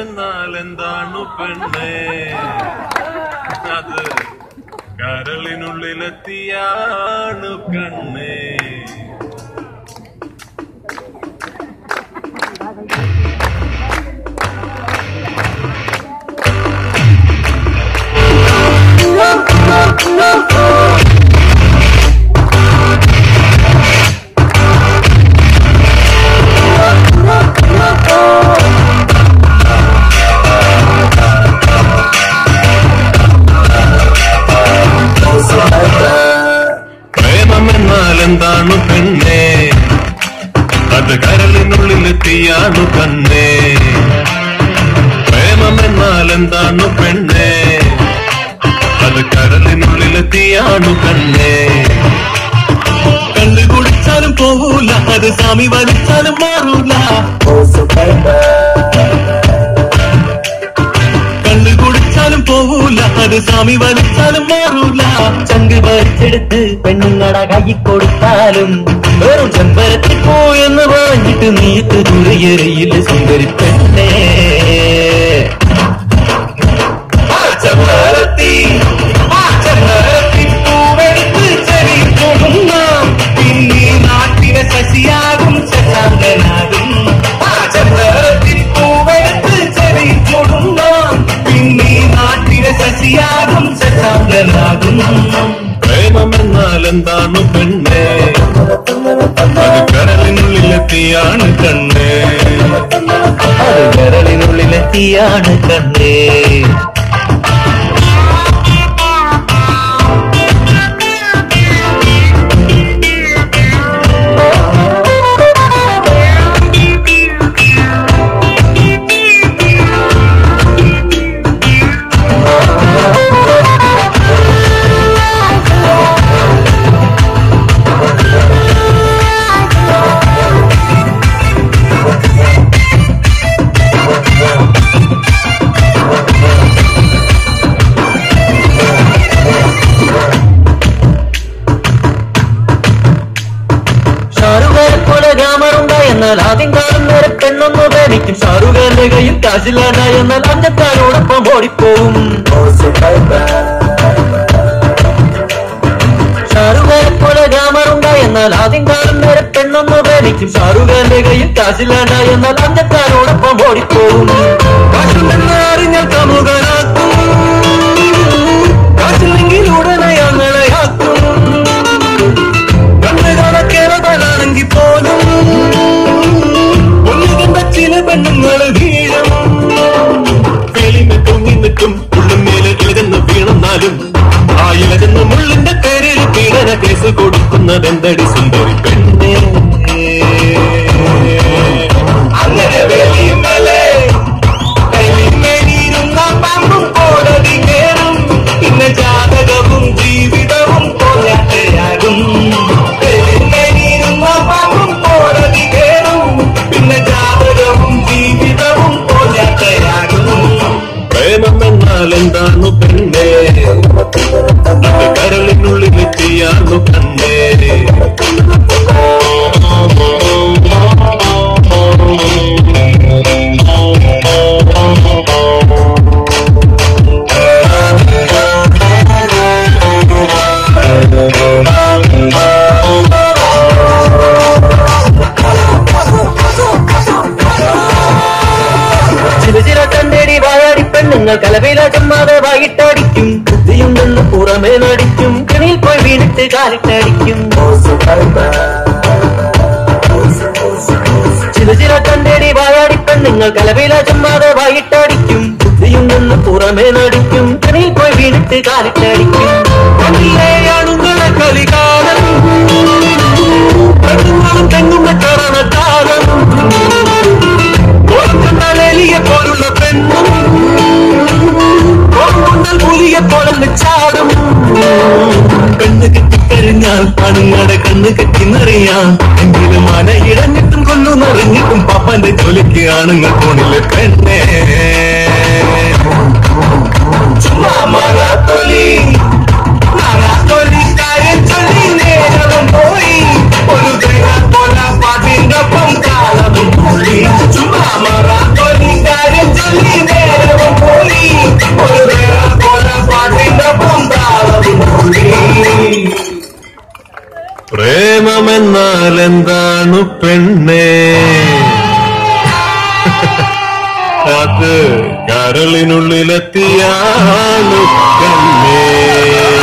എന്നാൽ എന്താണ് പെണ്ണേ അത് കരളിനുള്ളിലെത്തിയാണ് കണ്ണേ പ്രേമം എന്നാൽ എന്താണ് പെണ്ണേ അത് കരളിനുള്ളിലെത്തിയാണ് കണ്ണേ പ്രേമം എന്നാൽ എന്താണ് പെണ്ണേ അത് കരളിനുള്ളിലെത്തിയാണ് കണ്ണേ കണ്ണു കുടിച്ചാലും പോവൂല അത് സ്വാമി വലിച്ചാലും മാറൂല കണ്ണു കുടിച്ചാലും പോവൂല അത് സ്വാമി വലിച്ചാലും മാറൂല ചങ്ക് പറിച്ചെടുത്ത് പെണ്ണുങ്ങട കൈ കൊടുത്താലും വെറും ചെമ്പരത്തിൽ പോയെന്ന് പറഞ്ഞിട്ട് നീത്ത് തുറയെറിയിൽ സുന്ദരി പെണ്ണേ ആ ചെമ്പരത്തി, ആ ചെമ്പരത്തി പൂവെടുത്ത് ചെവി തൊടുന്നാം. പിന്നീ നാട്ടിലെ ശശിയാകും ശശാങ്കനാകും ആ ചെമ്പരത്തി പൂവെടുത്ത് ചെവി തൊടുന്നാം. പിന്നീ നാട്ടിലെ ശശിയാകും ശശാങ്കനാകും പ്രേമം എന്നാൽ എന്താണ് പെണ്ണേ അത് കരളിനുള്ളിലെത്തിയാണ് കണ്ണേ അത് വിരലിനുള്ളിലെത്തിയാണ് കണ്ണേ ഷാറുഖാനെ പോലെ ഗ്രാമറുണ്ടായി എന്നാൽ ആദ്യം കാണുന്നവരെ പെണ്ണൊന്നു പേടിക്കും ഷാറുഖാന്റെ കയ്യിൽ കാശില്ലാണ്ടായി എന്നാൽ അഞ്ചത്താരോടൊപ്പം ഓടിപ്പോവും ഷാറുഖാനെ പോലെ ഗ്രാമറുണ്ടായി എന്നാൽ ആദ്യം കാണുന്നവരെ പെണ്ണൊന്നു പേടിക്കും ഷാറുഖാന്റെ കയ്യിൽ കാശില്ലാണ്ടായി എന്നാൽ അഞ്ചത്താരോടൊപ്പം ഓടിപ്പോവും കാശുണ്ടെന്ന് അറിഞ്ഞാൽ കാമുകനാക്കും കാശില്ലെങ്കിൽ ഉടനെ ഞങ്ങളെയാക്കും കണ്ണു കണക്കേറതാണെങ്കിൽ പോലും ഒന്ന് കണ്ട ചില പെണ്ണുങ്ങൾ വീഴും വെളിമെ തൂങ്ങിന്നിട്ടും ഉള്ളുമേലെ ഇലകന്ന് വീണെന്നാലും ആ ഇലകന്ന് മുള്ളിന്റെ പേരിൽ പീഡന കേസ് കൊടുക്കുന്നതെന്തടി സുന്ദരി പെണ്ണേ അങ്ങനെ വെളിയുമല്ലേ കൈമേലിരുന്ന പാമ്പും കോടതി കേറും പിന്നെ ജാതകവും ജീവിതവും പോരാട്ടയാകും കൈമേലിരുന്ന പാമ്പും കോടതി കേറും പിന്നെ ജാതകവും ജീവിതവും പോരാട്ടയാകും പ്രേമം എന്നാൽ എന്താണ് പെണ്ണേ അത് കരളിനുള്ളിലെത്തിയാണു കണ്ണേ ചില ചില കണ്ടേടി വായാടി പെണ്ണുങ്ങൾ കലവില ചുമ്മാതെ വായിട്ടടിക്കും ബുദ്ധിയുണ്ടെന്ന് പുറമേ നടിക്കും കിണിയിൽ പോയി വീണിട്ട് കാലിട്ടടിക്കും ചില ചില കണ്ടേടി വായാടി പെണ്ണുങ്ങൾ കലവില ചുമ്മാതെ വായിട്ടടിക്കും ബുദ്ധിയുണ്ടെന്ന് പുറമേ നടിക്കും കിണിയിൽ പോയി വീണിട്ട് കാലിട്ടടിക്കും അണികളെ കളികാലം പെണ്ണുങ്ങളും തെങ്ങുന്ന കാരണക്കാലം എലിയെ പോലുള്ള പെണ്ണും കൊണ്ടാൽ പുലിയെ പോലെ ചാടും കണ്ണ് കെട്ടിക്കഴിഞ്ഞാൽ ആണുങ്ങളുടെ കണ്ണ് കെട്ടിന്നറിയാം എങ്കിലും മന ഇടഞ്ഞിട്ടും കൊല്ലു നിറഞ്ഞിട്ടും പപ്പന്റെ ജോലിക്ക് ആണുങ്ങൾ പോണില്ല പെണ്ണേ ചുമ്മാ മറാത്തൊലി മറാത്തൊലി കാര്യം ചൊല്ലി നേരവും പോയി ഒരു തേങ്ങ പോലെ പാട്ടിന്റെ ഒപ്പം കാലവും പോയി ചുമ്മാ മറാത്തൊലി കാര്യം ചൊല്ലി എന്നാൽ എന്താണ് പെണ്ണേ അത് കരളിനുള്ളിലെത്തിയാണു കണ്ണേ